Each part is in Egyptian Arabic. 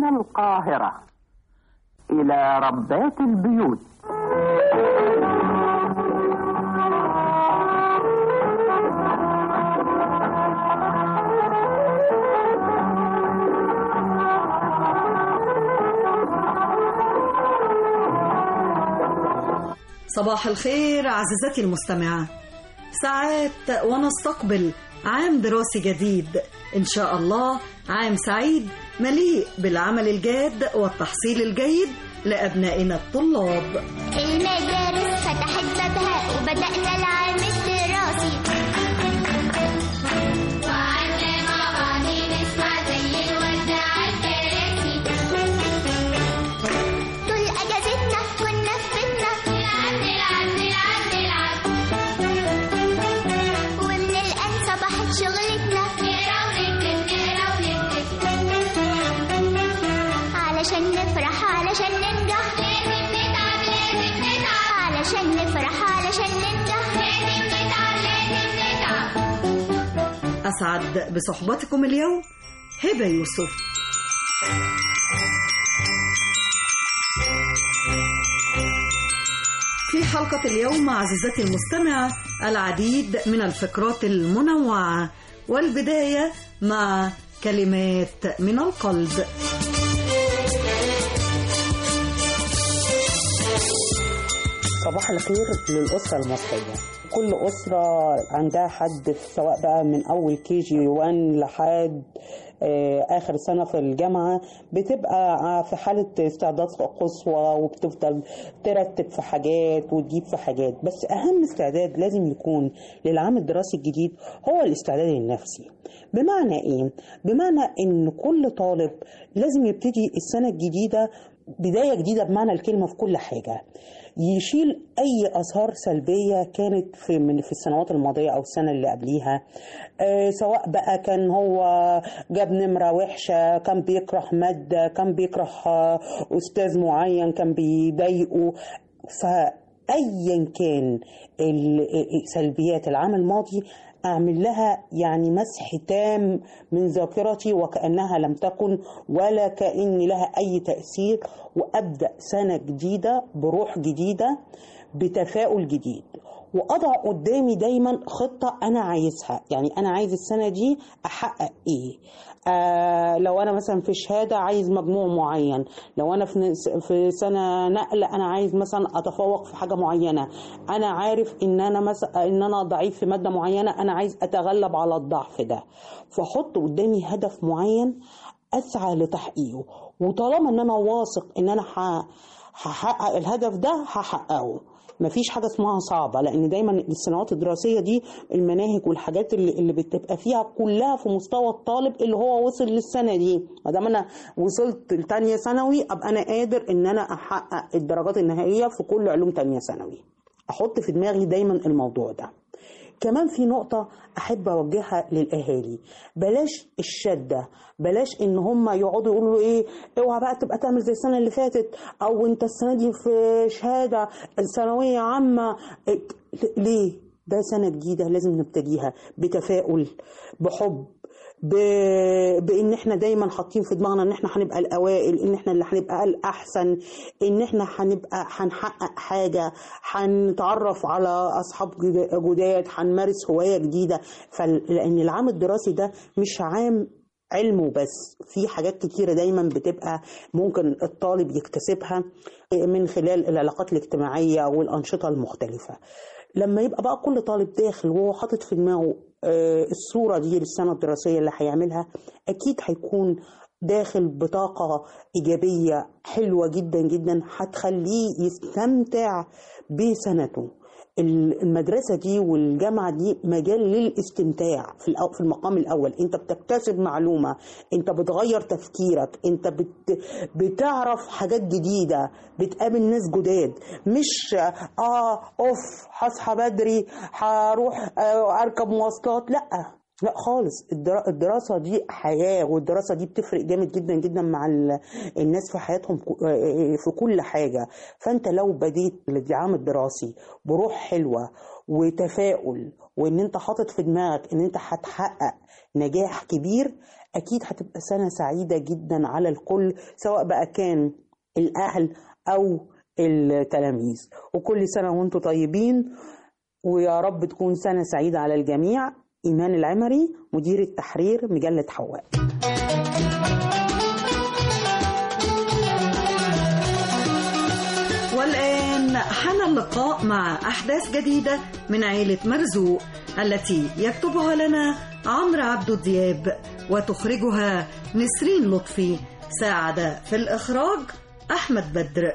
من القاهرة إلى ربات البيوت صباح الخير عزيزتي المستمعة ساعات ونستقبل عام دراسي جديد إن شاء الله عام سعيد مليء بالعمل الجاد والتحصيل الجيد لأبنائنا الطلاب المدارس فتحت بابها وبدأنا العام الدراسي وقعدنا مع بعض نسمع زي الورد على الكراسي طول أجازتنا كنا في بيتنا نلعب نلعب نلعب نلعب ومن الآن صبحت شغلتنا نقرا ونكتب نقرا ونكتب علشان نفرح علشان ننجح لازم نتعب لازم نتعب علشان نفرح علشان ننجح لازم نتعب لازم نتعب أسعد بصحبتكم اليوم هبة يوسف في حلقة اليوم عزيزتي المستمعة العديد من الفقرات المنوعة والبداية مع كلمات من القلب صباح الخير للأسرة المصرية كل أسرة عندها حد سواء بقى من أول كي جي 1 لحد آه، آخر سنة في الجامعة بتبقى في حالة استعداد قصوى وبتفضل ترتب في حاجات وتجيب في حاجات بس أهم استعداد لازم يكون للعام الدراسي الجديد هو الاستعداد النفسي بمعنى إيه؟ بمعنى إن كل طالب لازم يبتدي السنة الجديدة بداية جديدة بمعنى الكلمة في كل حاجة يشيل أي آثار سلبية كانت في من في السنوات الماضية أو السنة اللي قبليها آه سواء بقى كان هو جاب نمرة وحشة كان بيكره مادة كان بيكره آه، أستاذ معين كان بيضايقه فأيا كان ال- سلبيات العام الماضي أعمل لها يعني مسح تام من ذاكرتي وكأنها لم تكن ولا كأن لها أي تأثير وأبدأ سنة جديدة بروح جديدة بتفاؤل جديد وأضع قدامي دايما خطة أنا عايزها يعني أنا عايز السنة دي أحقق إيه آه لو أنا مثلا في شهادة عايز مجموع معين لو أنا في نس- في سنة نقل أنا عايز مثلا أتفوق في حاجة معينة أنا عارف إن أنا مثلا إن أنا ضعيف في مادة معينة أنا عايز أتغلب على الضعف ده فأحط قدامي هدف معين أسعى لتحقيقه وطالما إن أنا واثق إن أنا ح- هحقق الهدف ده هحققه مفيش حاجه اسمها صعبه لان دايما السنوات الدراسيه دي المناهج والحاجات اللي, اللي بتبقى فيها كلها في مستوى الطالب اللي هو وصل للسنه دي ما دام انا وصلت لتانية ثانوي ابقى انا قادر ان انا احقق الدرجات النهائيه في كل علوم تانية ثانوي احط في دماغي دايما الموضوع ده كمان في نقطة أحب أوجهها للأهالي بلاش الشدة بلاش إن هم يقعدوا يقولوا إيه اوعى بقى تبقى تعمل زي السنة اللي فاتت أو أنت السنة دي في شهادة ثانوية عامة إيه، ليه؟ ده سنة جديدة لازم نبتديها بتفاؤل بحب ب... بان احنا دايما حاطين في دماغنا ان احنا هنبقى الاوائل ان احنا اللي هنبقى الاحسن ان احنا هنبقى هنحقق حاجه هنتعرف على اصحاب جد- جداد هنمارس هوايه جديده فلان العام الدراسي ده مش عام علم وبس في حاجات كتيرة دايما بتبقى ممكن الطالب يكتسبها من خلال العلاقات الاجتماعية والأنشطة المختلفة لما يبقى بقى كل طالب داخل وهو حاطط في دماغه آه، الصورة دي للسنة الدراسية اللي هيعملها أكيد هيكون داخل بطاقة إيجابية حلوة جدا جدا هتخليه يستمتع بسنته المدرسة دي والجامعة دي مجال للاستمتاع في الأو- في المقام الأول أنت بتكتسب معلومة أنت بتغير تفكيرك أنت بت بتعرف حاجات جديدة بتقابل ناس جداد مش آه أوف هصحى بدري هروح آه، أركب مواصلات لأ لا خالص الدرا- الدراسة دي حياة والدراسة دي بتفرق جامد جدا جدا مع ال- الناس في حياتهم ك- في كل حاجة فانت لو بديت العام الدراسي بروح حلوة وتفاؤل وان انت حاطط في دماغك ان انت هتحقق نجاح كبير أكيد هتبقى سنة سعيدة جدا على الكل سواء بقى كان الأهل أو التلاميذ وكل سنة وانتم طيبين ويا رب تكون سنة سعيدة على الجميع إيمان العمري مدير التحرير مجلة حواء والآن حان اللقاء مع أحداث جديدة من عيلة مرزوق التي يكتبها لنا عمرو عبد الدياب وتخرجها نسرين لطفي ساعد في الإخراج أحمد بدر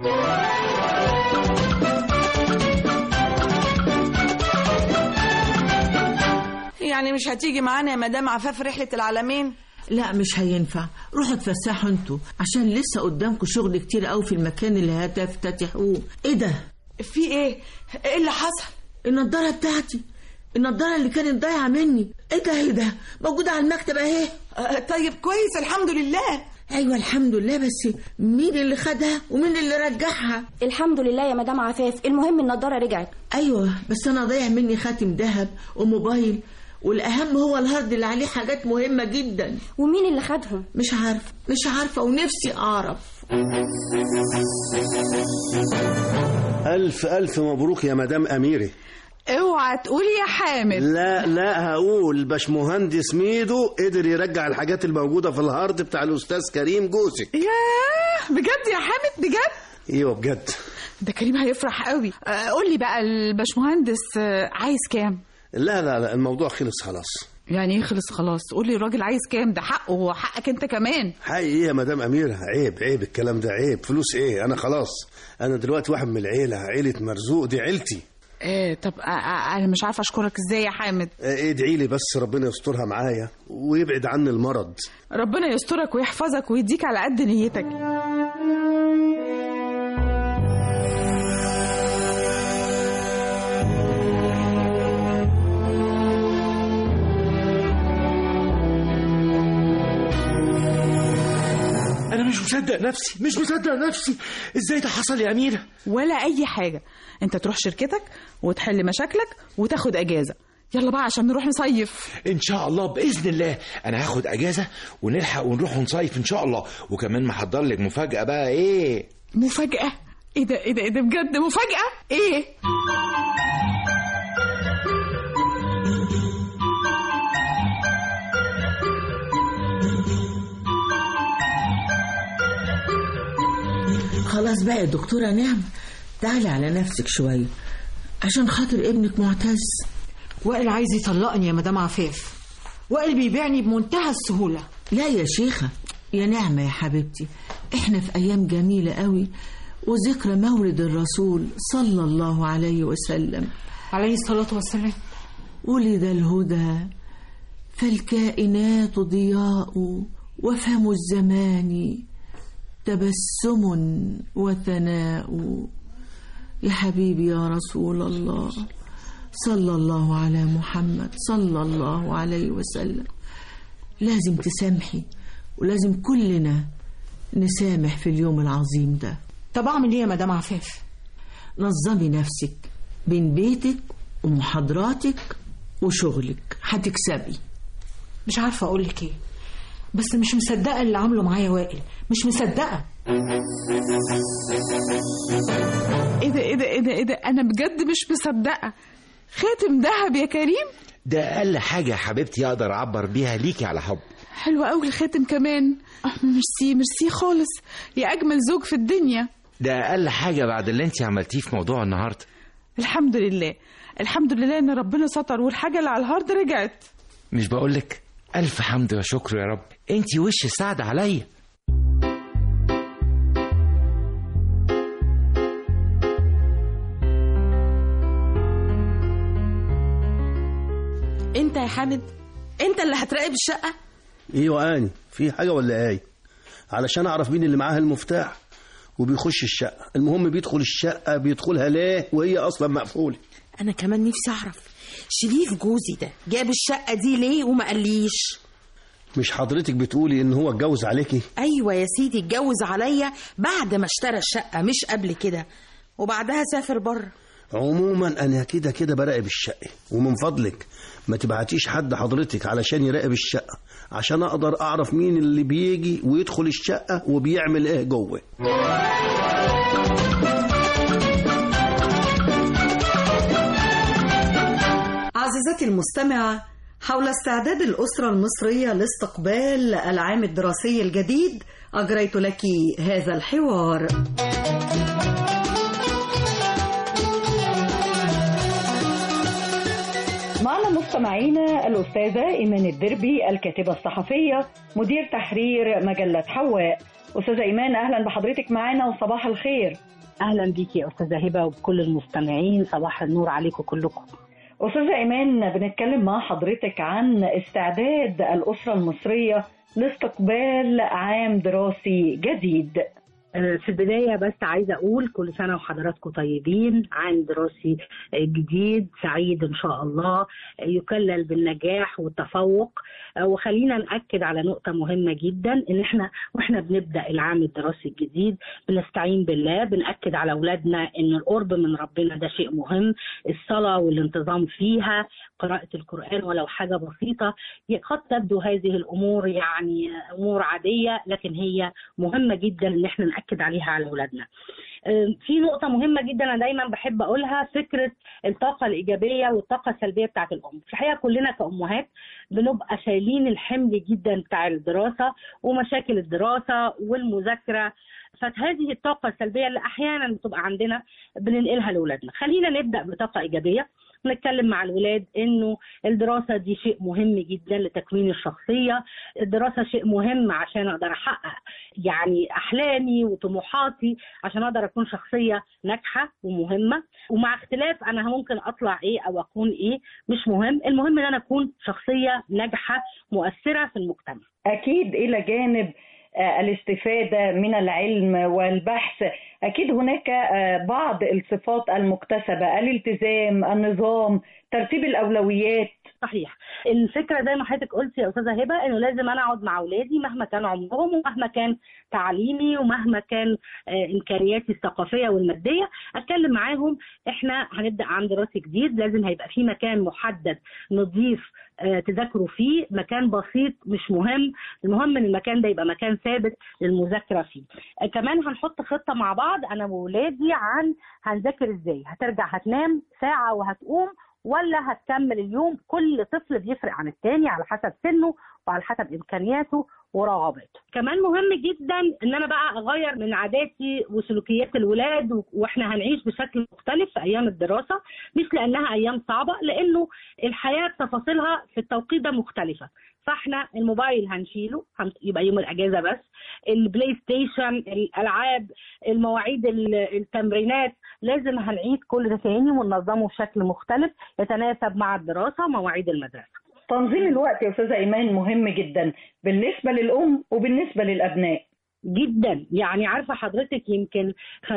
يعني مش هتيجي معانا يا مدام عفاف رحلة العالمين لا مش هينفع روحوا اتفسحوا انتوا عشان لسه قدامكم شغل كتير قوي في المكان اللي هتفتتحوه ايه ده في ايه ايه اللي حصل النضاره بتاعتي النضاره اللي كانت ضايعه مني ايه ده ايه ده موجوده على المكتب اهي آه، طيب كويس الحمد لله ايوه الحمد لله بس مين اللي خدها ومين اللي رجعها الحمد لله يا مدام عفاف المهم النضاره رجعت ايوه بس انا ضايع مني خاتم ذهب وموبايل والاهم هو الهارد اللي عليه حاجات مهمه جدا ومين اللي خدهم مش عارفه مش عارفه ونفسي اعرف ألف ألف مبروك يا مدام أميري اوعى تقول يا حامد لا لا هقول باشمهندس ميدو قدر يرجع الحاجات الموجودة في الهارد بتاع الأستاذ كريم جوزك ياه بجد يا حامد بجد ايوه بجد ده كريم هيفرح قوي آه، قول لي بقى الباشمهندس آه، عايز كام لا لا لا الموضوع خلص خلاص يعني ايه خلص خلاص قول لي الراجل عايز كام ده حقه وحقك انت كمان حقيقي ايه يا مدام أميرة عيب عيب الكلام ده عيب فلوس ايه أنا خلاص أنا دلوقتي واحد من العيلة عيلة مرزوق دي عيلتي ايه طب آه، آه، انا مش عارفه اشكرك ازاي يا حامد آه، ادعي لي بس ربنا يسترها معايا ويبعد عني المرض ربنا يسترك ويحفظك ويديك على قد نيتك انا مش مصدق نفسي مش مصدق نفسي ازاي ده حصل يا اميره ولا اي حاجه انت تروح شركتك وتحل مشاكلك وتاخد اجازه يلا بقى عشان نروح نصيف ان شاء الله باذن الله انا هاخد اجازه ونلحق ونروح نصيف ان شاء الله وكمان محضر لك مفاجاه بقى ايه مفاجاه ايه ده ايه ده ايه ده بجد مفاجاه ايه خلاص بقى يا دكتوره نعم تعالي على نفسك شويه عشان خاطر ابنك معتز وائل عايز يطلقني يا مدام عفاف وائل بيبيعني بمنتهى السهولة لا يا شيخة يا نعمة يا حبيبتي احنا في أيام جميلة قوي وذكرى مولد الرسول صلى الله عليه وسلم عليه الصلاة والسلام ولد الهدى فالكائنات ضياء وفم الزمان تبسم وثناء يا حبيبي يا رسول الله صلى الله على محمد صلى الله عليه وسلم لازم تسامحي ولازم كلنا نسامح في اليوم العظيم ده طب أعمل إيه يا مدام عفاف نظمي نفسك بين بيتك ومحاضراتك وشغلك هتكسبي مش عارفة أقول لك إيه بس مش مصدقة اللي عامله معايا وائل مش مصدقة ايه ده ايه ده ايه ده ايه ده انا بجد مش مصدقه خاتم ذهب يا كريم ده اقل حاجه يا حبيبتي اقدر اعبر بيها ليكي على حب حلو قوي الخاتم كمان آه، ميرسي ميرسي خالص يا اجمل زوج في الدنيا ده اقل حاجه بعد اللي انت عملتيه في موضوع النهارده الحمد لله الحمد لله ان ربنا ستر والحاجه اللي على الهارد رجعت مش بقولك الف حمد وشكر يا رب انت وش سعد عليا انت يا حامد انت اللي هتراقب الشقة ايوه اني في حاجه ولا ايه علشان اعرف مين اللي معاها المفتاح وبيخش الشقه المهم بيدخل الشقه بيدخلها ليه وهي اصلا مقفوله انا كمان نفسي اعرف شريف جوزي ده جاب الشقة دي ليه وما قاليش مش حضرتك بتقولي ان هو اتجوز عليكي ايوه يا سيدي اتجوز عليا بعد ما اشترى الشقة مش قبل كده وبعدها سافر بره عموما انا كده كده براقب الشقه ومن فضلك ما تبعتيش حد حضرتك علشان يراقب الشقه عشان اقدر اعرف مين اللي بيجي ويدخل الشقه وبيعمل ايه جوه عزيزتي المستمعة حول استعداد الأسرة المصرية لاستقبال العام الدراسي الجديد أجريت لك هذا الحوار معنا مستمعينا الأستاذة إيمان الدربي الكاتبة الصحفية مدير تحرير مجلة حواء أستاذة إيمان أهلا بحضرتك معانا وصباح الخير اهلا بيكي يا استاذه هبه وبكل المستمعين صباح النور عليكم كلكم أستاذة إيمان بنتكلم مع حضرتك عن استعداد الأسرة المصرية لاستقبال عام دراسي جديد آه، في البداية بس عايزة أقول كل سنة وحضراتكم طيبين عام دراسي جديد سعيد إن شاء الله آه، يكلل بالنجاح والتفوق آه، وخلينا نأكد على نقطة مهمة جدا إن إحنا وإحنا بنبدأ العام الدراسي الجديد بنستعين بالله بنأكد على أولادنا إن القرب من ربنا ده شيء مهم الصلاة والانتظام فيها قراءة القرآن ولو حاجة بسيطة قد تبدو هذه الأمور يعني أمور عادية لكن هي مهمة جدا إن إحنا نأكد عليها على أولادنا آم، في نقطة مهمة جدا أنا دايما بحب أقولها فكرة الطاقة الإيجابية والطاقة السلبية بتاعت الأم في الحقيقة كلنا كأمهات بنبقى شايلين الحمل جدا بتاع الدراسة ومشاكل الدراسة والمذاكرة فهذه الطاقة السلبية اللي أحيانا بتبقى عندنا بننقلها لأولادنا خلينا نبدأ بطاقة إيجابية نتكلم مع الولاد انه الدراسه دي شيء مهم جدا لتكوين الشخصيه، الدراسه شيء مهم عشان اقدر احقق يعني احلامي وطموحاتي عشان اقدر اكون شخصيه ناجحه ومهمه ومع اختلاف انا ممكن اطلع ايه او اكون ايه مش مهم، المهم ان انا اكون شخصيه ناجحه مؤثره في المجتمع. أكيد إلى جانب آه، الاستفادة من العلم والبحث أكيد هناك آه، بعض الصفات المكتسبة الالتزام النظام ترتيب الأولويات صحيح الفكره زي ما حضرتك قلت يا استاذه هبه انه لازم انا اقعد مع اولادي مهما كان عمرهم ومهما كان تعليمي ومهما كان آه، امكانياتي الثقافيه والماديه اتكلم معاهم احنا هنبدا عام دراسي جديد لازم هيبقى في مكان محدد نضيف آه، تذاكروا فيه مكان بسيط مش مهم المهم ان المكان ده يبقى مكان ثابت للمذاكره فيه آه، كمان هنحط خطه مع بعض انا وولادي عن هنذاكر ازاي هترجع هتنام ساعه وهتقوم ولا هتكمل اليوم كل طفل بيفرق عن التاني على حسب سنه وعلى حسب امكانياته ورغباته كمان مهم جدا ان انا بقى اغير من عاداتي وسلوكيات الولاد و- واحنا هنعيش بشكل مختلف في ايام الدراسه مش لانها ايام صعبه لانه الحياه بتفاصيلها في التوقيت ده مختلفه فاحنا الموبايل هنشيله هن- يبقى يوم الاجازه بس البلاي ستيشن الالعاب المواعيد ال- التمرينات لازم هنعيد كل ده تاني وننظمه بشكل مختلف يتناسب مع الدراسه ومواعيد المدرسه تنظيم الوقت يا أستاذة إيمان مهم جدا بالنسبة للأم وبالنسبة للأبناء جدا يعني عارفه حضرتك يمكن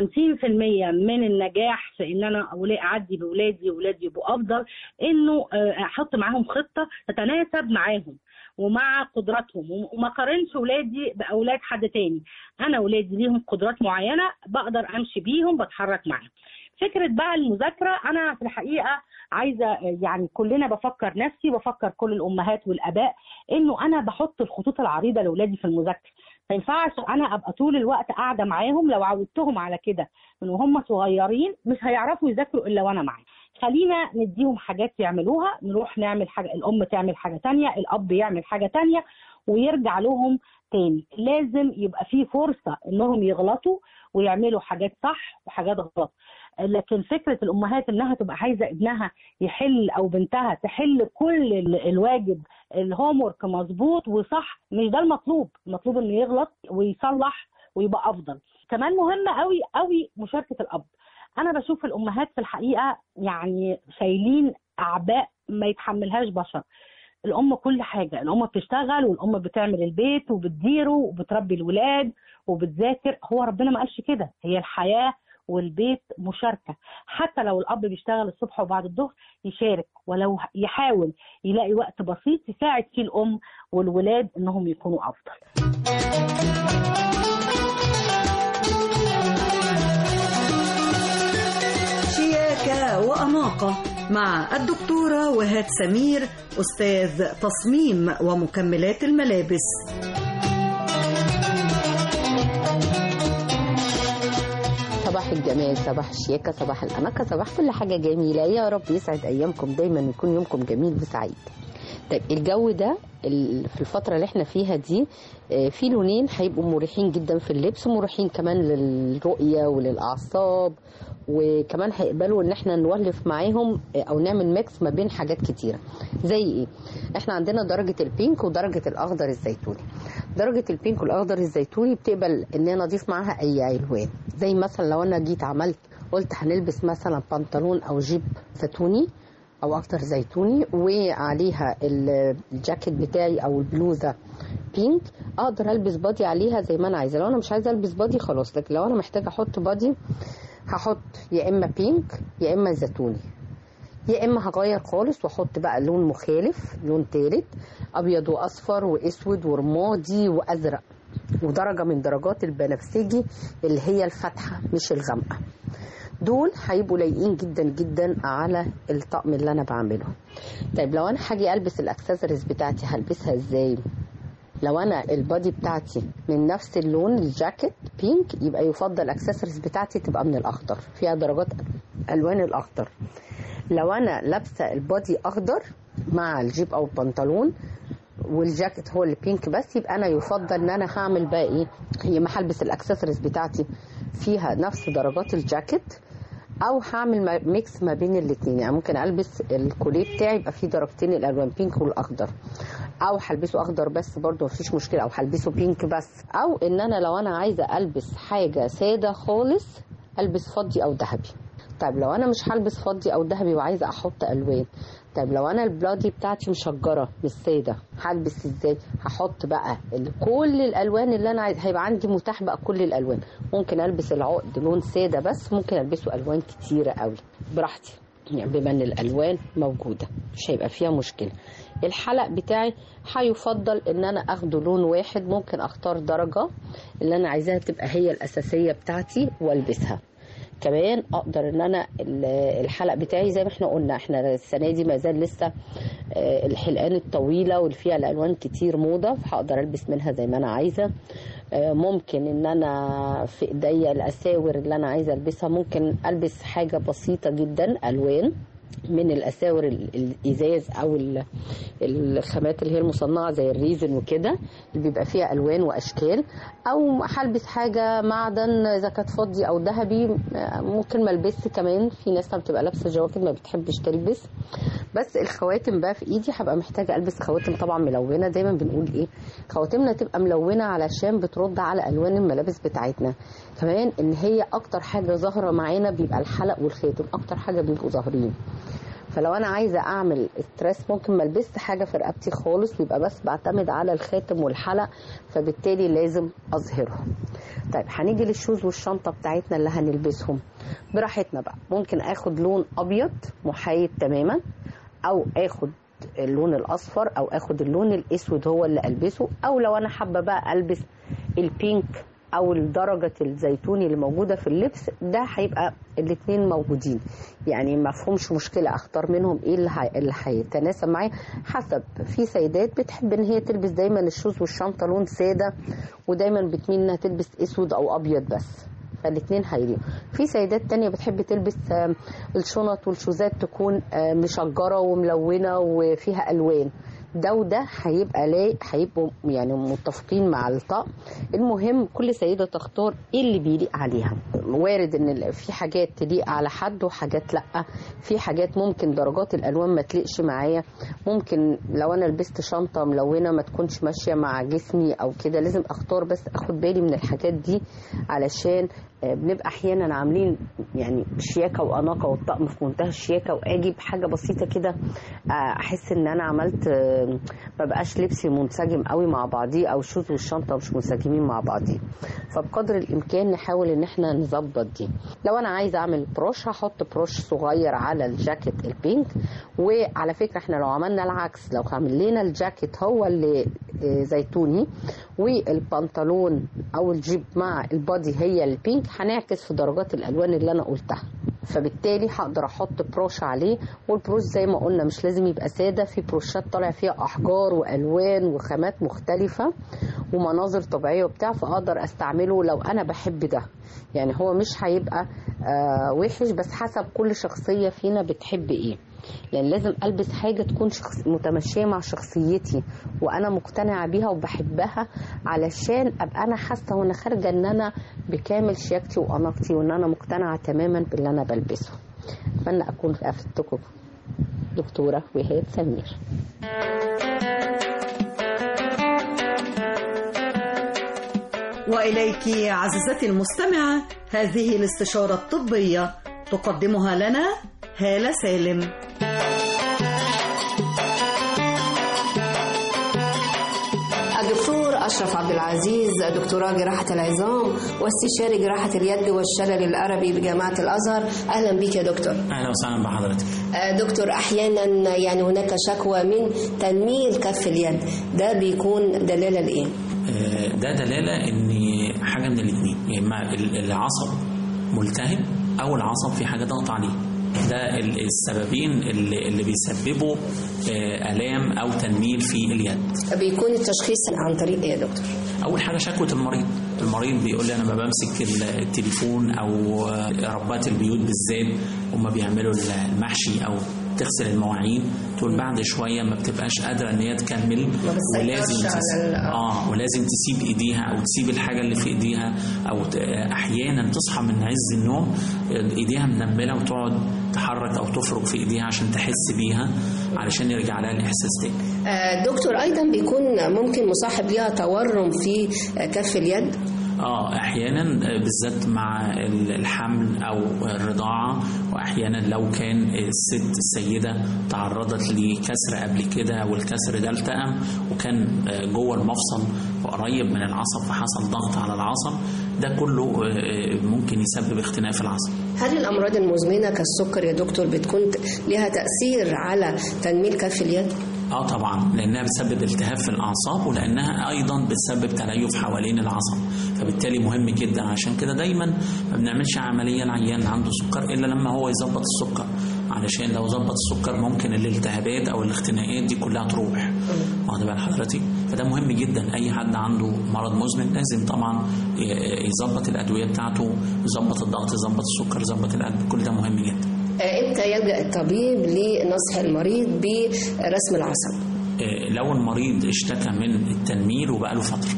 50% من النجاح في ان انا أولا- اعدي باولادي واولادي يبقوا افضل انه آه، احط معاهم خطه تتناسب معاهم ومع قدراتهم وم- وما قارنش ولادي باولاد حد تاني انا ولادي ليهم قدرات معينه بقدر امشي بيهم بتحرك معاهم فكره بقى المذاكره انا في الحقيقه عايزه آه، يعني كلنا بفكر نفسي بفكر كل الامهات والاباء انه انا بحط الخطوط العريضه لاولادي في المذاكره ما ينفعش انا ابقى طول الوقت قاعده معاهم لو عودتهم على كده من وهم صغيرين مش هيعرفوا يذاكروا الا وانا معاهم خلينا نديهم حاجات يعملوها نروح نعمل حاجه الام تعمل حاجه تانية الاب يعمل حاجه تانية ويرجع لهم تاني لازم يبقى في فرصه انهم يغلطوا ويعملوا حاجات صح وحاجات غلط لكن فكره الامهات انها تبقى عايزه ابنها يحل او بنتها تحل كل ال- الواجب الهوم ورك مظبوط وصح مش ده المطلوب المطلوب انه يغلط ويصلح ويبقى افضل كمان مهمه قوي قوي مشاركه الاب انا بشوف الامهات في الحقيقه يعني شايلين اعباء ما يتحملهاش بشر الام كل حاجه الام بتشتغل والام بتعمل البيت وبتديره وبتربي الولاد وبتذاكر هو ربنا ما قالش كده هي الحياه والبيت مشاركه حتى لو الاب بيشتغل الصبح وبعد الظهر يشارك ولو يحاول يلاقي وقت بسيط يساعد فيه الام والولاد انهم يكونوا افضل شياكة مع الدكتورة وهاد سمير أستاذ تصميم ومكملات الملابس صباح الجمال صباح الشياكة صباح الأناقة صباح كل حاجة جميلة يا رب يسعد أيامكم دايما ويكون يومكم جميل وسعيد طيب الجو ده ال- في الفترة اللي احنا فيها دي آه، في لونين هيبقوا مريحين جدا في اللبس ومريحين كمان للرؤية وللأعصاب وكمان هيقبلوا ان احنا نولف معاهم آه، او نعمل ميكس ما بين حاجات كتيرة زي ايه احنا عندنا درجة البينك ودرجة الاخضر الزيتوني درجة البينك والاخضر الزيتوني بتقبل ان انا اضيف معاها اي الوان زي مثلا لو انا جيت عملت قلت هنلبس مثلا بنطلون او جيب فتوني او اخضر زيتوني وعليها ال- الجاكيت بتاعي او البلوزه بينك اقدر البس بادي عليها زي ما انا عايزه لو انا مش عايزه البس بادي خلاص لكن لو انا محتاجه احط بادي هحط يا اما بينك يا اما زيتوني يا اما هغير خالص واحط بقى لون مخالف لون تالت ابيض واصفر واسود ورمادي وازرق ودرجه من درجات البنفسجي اللي هي الفاتحه مش الغامقه دول هيبقوا لايقين جدا جدا على الطقم اللي انا بعمله طيب لو انا هاجي البس الاكسسوارز بتاعتي هلبسها ازاي لو انا البادي بتاعتي من نفس اللون الجاكيت بينك يبقى يفضل الاكسسوارز بتاعتي تبقى من الاخضر فيها درجات الوان الاخضر لو انا لابسه البادي اخضر مع الجيب او البنطلون والجاكيت هو اللي بينك بس يبقى انا يفضل ان انا هعمل بقى ايه هي ما هلبس الاكسسوارز بتاعتي فيها نفس درجات الجاكيت او هعمل ما- ميكس ما بين الاثنين يعني ممكن البس الكوليه بتاعي يبقى فيه درجتين الالوان بينك والاخضر او هلبسه اخضر بس برضه مفيش مشكله او هلبسه بينك بس او ان انا لو انا عايزه البس حاجه ساده خالص البس فضي او ذهبي طيب لو انا مش هلبس فضي او ذهبي وعايزه احط الوان طيب لو انا البلادي بتاعتي مشجره مش ساده هلبس ازاي هحط بقى ال- كل الالوان اللي انا عايز هيبقى عندي متاح بقى كل الالوان ممكن البس العقد لون ساده بس ممكن البسه الوان كتيره قوي براحتي يعني بما ان الالوان موجوده مش هيبقى فيها مشكله الحلق بتاعي هيفضل ان انا اخده لون واحد ممكن اختار درجه اللي انا عايزاها تبقى هي الاساسيه بتاعتي والبسها كمان اقدر ان انا ال- الحلق بتاعي زي ما احنا قلنا احنا السنه دي ما زال لسه آه، الحلقان الطويله واللي فيها الالوان كتير موضه فهقدر البس منها زي ما انا عايزه آه، ممكن ان انا في ايديا الاساور اللي انا عايزه البسها ممكن البس حاجه بسيطه جدا الوان من الاساور ال- الازاز او ال- الخامات اللي هي المصنعه زي الريزن وكده اللي بيبقى فيها الوان واشكال او هلبس حاجه معدن اذا كانت فضي او ذهبي آه، ممكن ما البسش كمان في ناس لما بتبقى لابسه جواكت ما بتحبش تلبس بس الخواتم بقى في ايدي هبقى محتاجه البس خواتم طبعا ملونه دايما بنقول ايه خواتمنا تبقى ملونه علشان بترد على الوان الملابس بتاعتنا كمان ان هي اكتر حاجه ظاهره معانا بيبقى الحلق والخاتم اكتر حاجه بيبقوا ظاهرين فلو انا عايزه اعمل ستريس ممكن ما البسش حاجه في رقبتي خالص ويبقى بس بعتمد على الخاتم والحلق فبالتالي لازم اظهرهم طيب هنيجي للشوز والشنطه بتاعتنا اللي هنلبسهم براحتنا بقى ممكن اخد لون ابيض محايد تماما او اخد اللون الاصفر او اخد اللون الاسود هو اللي البسه او لو انا حابه بقى البس البينك او درجه الزيتوني اللي موجوده في اللبس ده هيبقى الاثنين موجودين يعني ما فيهمش مشكله اختار منهم ايه اللي هي- اللي هيتناسب معايا حسب في سيدات بتحب ان هي تلبس دايما الشوز والشنطه لون ساده ودايما بتميل انها تلبس اسود او ابيض بس فالاثنين هيليقوا في سيدات تانية بتحب تلبس آم، الشنط والشوزات تكون آم، مشجرة وملونة وفيها ألوان ده وده هيبقى لايق هيبقوا يعني متفقين مع الطقم المهم كل سيدة تختار ايه اللي بيليق عليها وارد ان ال- في حاجات تليق على حد وحاجات لا في حاجات ممكن درجات الالوان ما تليقش معايا ممكن لو انا لبست شنطة ملونة ما تكونش ماشية مع جسمي او كده لازم اختار بس اخد بالي من الحاجات دي علشان آه، بنبقى احيانا عاملين يعني شياكه واناقه والطقم في منتهى الشياكه واجي بحاجه بسيطه كده آه، احس ان انا عملت آه، ما بقاش لبسي منسجم قوي مع بعضيه او الشوز والشنطه مش منسجمين مع بعضيه فبقدر الامكان نحاول ان احنا نظبط دي لو انا عايزه اعمل بروش هحط بروش صغير على الجاكيت البينك وعلى فكره احنا لو عملنا العكس لو عملنا الجاكيت هو اللي آه، زيتوني والبنطلون او الجيب مع البادي هي البينك هنعكس في درجات الالوان اللي انا قلتها فبالتالي هقدر احط بروش عليه والبروش زي ما قلنا مش لازم يبقى ساده في بروشات طالع فيها احجار والوان وخامات مختلفه ومناظر طبيعيه وبتاع فاقدر استعمله لو انا بحب ده يعني هو مش هيبقى آه وحش بس حسب كل شخصيه فينا بتحب ايه يعني لازم البس حاجه تكون شخص متمشيه مع شخصيتي وانا مقتنعه بيها وبحبها علشان ابقى انا حاسه وانا خارجه ان انا بكامل شياكتي واناقتي وان انا مقتنعه تماما باللي انا بلبسه اتمنى اكون افدتكم دكتوره وهاد سمير وإليك عزيزتي المستمعة هذه الاستشارة الطبية تقدمها لنا هالة سالم الدكتور أشرف عبد العزيز دكتوراه جراحة العظام واستشاري جراحة اليد والشلل العربي بجامعة الأزهر أهلا بك يا دكتور اهلا وسهلا بحضرتك آه، دكتور أحيانا يعني هناك شكوى من تنميل كف اليد ده بيكون دلالة لإيه؟ آه، ده دلاله ان حاجه من الاثنين يا اما ال- العصب ملتهب او العصب في حاجه ضغط عليه ده ال- السببين اللي, اللي بيسببوا آه، الام او تنميل في اليد بيكون التشخيص عن طريق إيه يا دكتور؟ اول حاجه شكوى المريض المريض بيقول لي انا ما بمسك ال- التليفون او آه، ربات البيوت بالذات هما بيعملوا المحشي او تغسل المواعين تقول بعد شويه ما بتبقاش قادره ان هي تكمل بتسيطرش ولازم على تس... ال- اه ولازم تسيب ايديها او تسيب الحاجه اللي في ايديها او ت... احيانا تصحى من عز النوم ايديها منمله وتقعد تحرك او تفرك في ايديها عشان تحس بيها علشان يرجع لها الاحساس تاني آه، دكتور أيضا بيكون ممكن مصاحب ليها تورم في آه، كف اليد اه احيانا آه، بالذات مع ال- الحمل او الرضاعه واحيانا لو كان الست السيده تعرضت لكسر قبل كده والكسر ده التئم وكان آه، جوه المفصل وقريب من العصب فحصل ضغط على العصب ده كله آه، آه، ممكن يسبب اختناق في العصب هل الأمراض المزمنة كالسكر يا دكتور بتكون ت- لها تأثير على تنميل كف اليد؟ اه طبعا لانها بتسبب التهاب في الاعصاب ولانها ايضا بتسبب تليف حوالين العصب فبالتالي مهم جدا عشان كده دايما ما بنعملش عمليه لعيان عنده سكر الا لما هو يظبط السكر علشان لو ظبط السكر ممكن الالتهابات او الاختناقات دي كلها تروح واخد بال حضرتك فده مهم جدا اي حد عنده مرض مزمن لازم طبعا ي- يظبط الادويه بتاعته يظبط الضغط يظبط السكر يظبط القلب كل ده مهم جدا آه، إمتى يلجأ الطبيب لنصح المريض برسم العصب؟ آه، لو المريض اشتكى من التنميل وبقى له فتره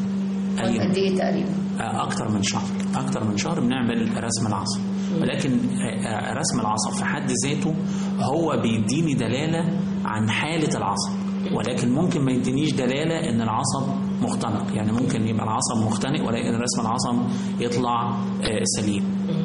قد إيه تقريبا؟ آه، اكتر من شهر اكتر من شهر بنعمل رسم العصب ولكن آه، آه، رسم العصب في حد ذاته هو بيديني دلاله عن حاله العصب ولكن ممكن ما يدينيش دلاله ان العصب مختنق يعني ممكن يبقى العصب مختنق ولكن رسم العصب يطلع آه، سليم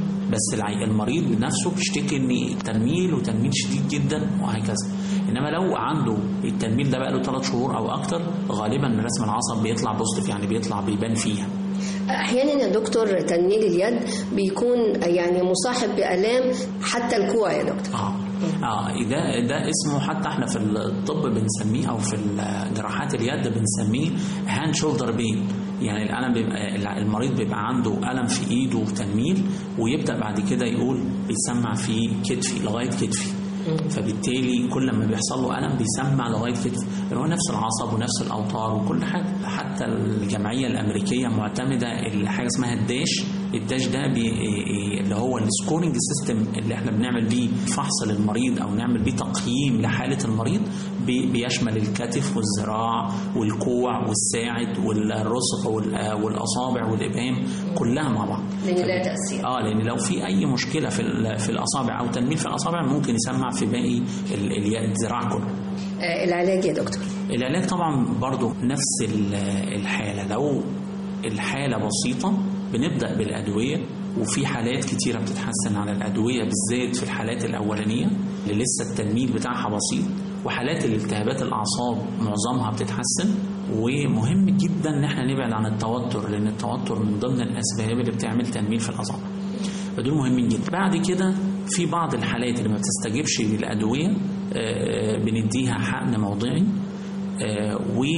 بس العي- المريض نفسه بيشتكي ان تنميل وتنميل شديد جدا وهكذا انما لو عنده التنميل ده بقى له 3 شهور او اكتر غالبا رسم العصب بيطلع بوزيتيف يعني بيطلع بيبان فيها أحيانا يا دكتور تنميل اليد بيكون يعني مصاحب بآلام حتى الكوع يا دكتور اه اه ده ده اسمه حتى احنا في الطب بنسميه او في جراحات اليد بنسميه هاند شولدر بين يعني الالم بيبقى المريض بيبقى عنده الم في ايده وتنميل ويبدا بعد كده يقول بيسمع في كتفي لغايه كتفي فبالتالي كل ما بيحصل له الم بيسمع لغايه كتفه لان هو نفس العصب ونفس الاوتار وكل حاجه حتى الجمعيه الامريكيه معتمده حاجه اسمها الداش الداش ده بي اللي هو السكورنج سيستم اللي احنا بنعمل بيه فحص للمريض او نعمل بيه تقييم لحاله المريض بي بيشمل الكتف والذراع والكوع والساعد والرسغ وال- والاصابع والابهام كلها مع بعض لأن لها تأثير اه لان لو في اي مشكله في ال- في الاصابع او تنميل في الاصابع ممكن يسمع في باقي ال- ال- الذراع كله آه، العلاج يا دكتور العلاج طبعا برضو نفس ال- الحالة لو الحالة بسيطة بنبدأ بالأدوية وفي حالات كتيرة بتتحسن على الأدوية بالذات في الحالات الأولانية اللي لسه التنميل بتاعها بسيط وحالات الالتهابات الأعصاب معظمها بتتحسن ومهم جدا ان احنا نبعد عن التوتر لان التوتر من ضمن الاسباب اللي بتعمل تنميل في الاصابع فدول مهمين جدا بعد كده في بعض الحالات اللي ما بتستجيبش للادويه آه، بنديها حقن موضعي آه،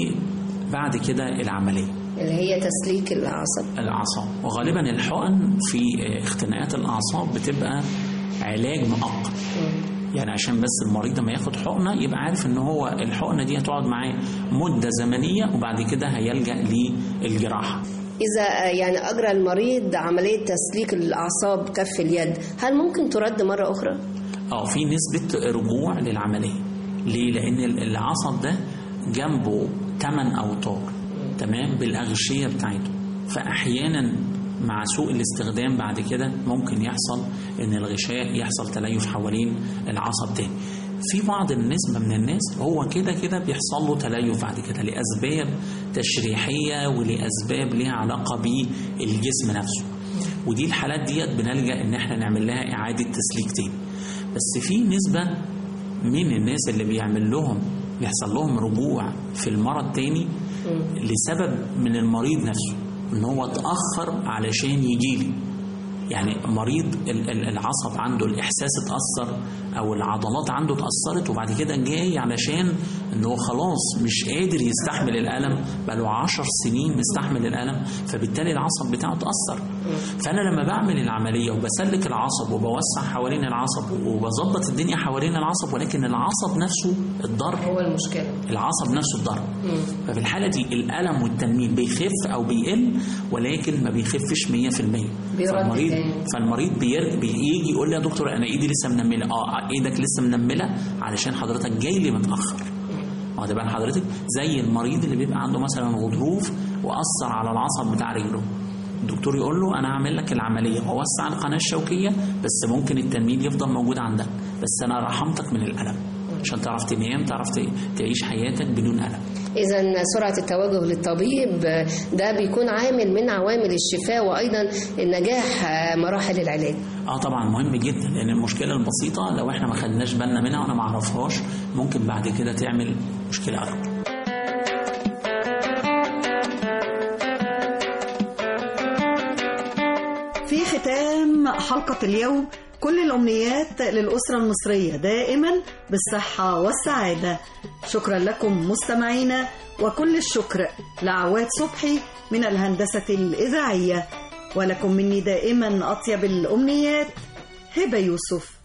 وبعد كده العمليه اللي هي تسليك الأعصاب الاعصاب وغالبا الحقن في آه، اختناقات الاعصاب بتبقى علاج مؤقت يعني عشان بس المريض لما ياخد حقنه يبقى عارف ان هو الحقنه دي هتقعد معاه مده زمنيه وبعد كده هيلجا للجراحه إذا يعني أجرى المريض عملية تسليك الأعصاب كف اليد هل ممكن ترد مرة أخرى؟ اه في نسبة رجوع للعملية ليه؟ لأن العصب ده جنبه 8 أوتار تمام بالأغشية بتاعته فأحيانا مع سوء الاستخدام بعد كده ممكن يحصل ان الغشاء يحصل تليف حوالين العصب تاني في بعض النسبة من الناس هو كده كده بيحصل له تليف بعد كده لأسباب تشريحية ولأسباب ليها علاقة بالجسم نفسه ودي الحالات ديت بنلجأ إن احنا نعمل لها إعادة تسليك تاني بس في نسبة من الناس اللي بيعمل لهم بيحصل لهم رجوع في المرض تاني لسبب من المريض نفسه ان هو اتاخر علشان يجي لي يعني مريض ال- ال- العصب عنده الاحساس اتاثر او العضلات عنده اتاثرت وبعد كده جاي علشان ان هو خلاص مش قادر يستحمل الالم بقاله عشر سنين مستحمل الالم فبالتالي العصب بتاعه اتاثر فانا لما بعمل العمليه وبسلك العصب وبوسع حوالين العصب وبظبط الدنيا حوالين العصب ولكن العصب نفسه اتضر هو المشكلة العصب نفسه اتضر ففي الحالة دي الألم والتنميل بيخف أو بيقل ولكن ما بيخفش 100% بيرد فالمريض تاني. فالمريض بير... بيجي يقول لي يا دكتور أنا إيدي لسه منملة أه إيدك لسه منملة علشان حضرتك جاي لي متأخر واخد بال حضرتك زي المريض اللي بيبقى عنده مثلا غضروف وأثر على العصب بتاع رجله الدكتور يقول له انا هعمل لك العمليه واوسع القناه الشوكيه بس ممكن التنميل يفضل موجود عندك بس انا رحمتك من الالم عشان تعرف تنام تعرف ت- تعيش حياتك بدون الم إذا سرعة التوجه للطبيب ده بيكون عامل من عوامل الشفاء وأيضا النجاح مراحل العلاج اه طبعا مهم جدا لان المشكله البسيطه لو احنا ما خدناش بالنا منها وانا ما اعرفهاش ممكن بعد كده تعمل مشكله اكبر في ختام حلقة اليوم كل الأمنيات للأسرة المصرية دائما بالصحة والسعادة شكرا لكم مستمعينا وكل الشكر لعواد صبحي من الهندسة الإذاعية ولكم مني دائما أطيب الأمنيات هبة يوسف